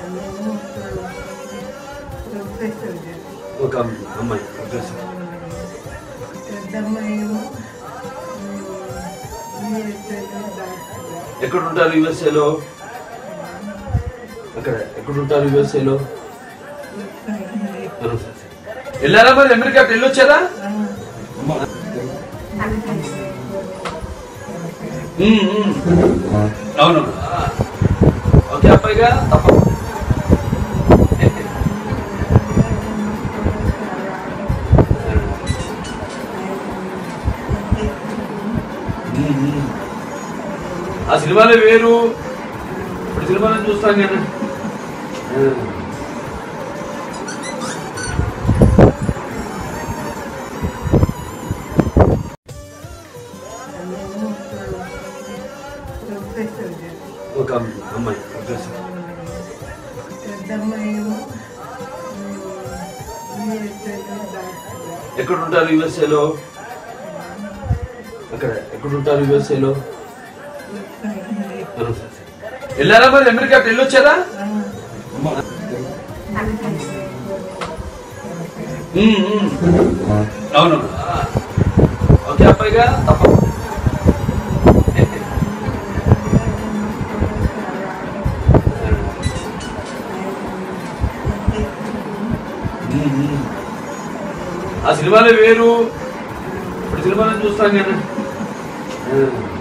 మేము ప్రొఫెసర్ గారు ఒక అమ్మాయి ప్రొఫెసర్ పెద్దమ్మాయి యూఎస్ఏలో డాక్టర్ ఎక్కడ ఉంటారు యుఎస్ఏలో అక్కడ ఎక్కడ ఉంటారు యుఎస్ఏలో వెళ్ళారా మరి అమెరికా వెళ్ళొచ్చారా ఉమ్, ఉమ్. అవును ఆ. ఓకే అబ్బాయిగా తప్ప ఉమ్, ఉమ్. ఆ సినిమాలే వేరు ఇప్పుడు సినిమాలను చూస్తాం కదా ఆ. మేము ప్రొఫెసర్ గారు ఒక అమ్మాయి ప్రొఫెసర్ పెద్దమ్మాయి యూఎస్ఏలో డాక్టర్ ఎక్కడ ఉంటారు యుఎస్ఏలో అక్కడ ఎక్కడ ఉంటారు యుఎస్ఏలో వెళ్ళారా మరి అమెరికా వెళ్ళొచ్చారా ఉమ్, ఉమ్. అవును ఆ. ఓకే అబ్బాయిగా తప్ప ఉమ్, ఉమ్. ఆ సినిమాలే వేరు ఇప్పుడు సినిమాలను చూస్తాం కదా ఆ.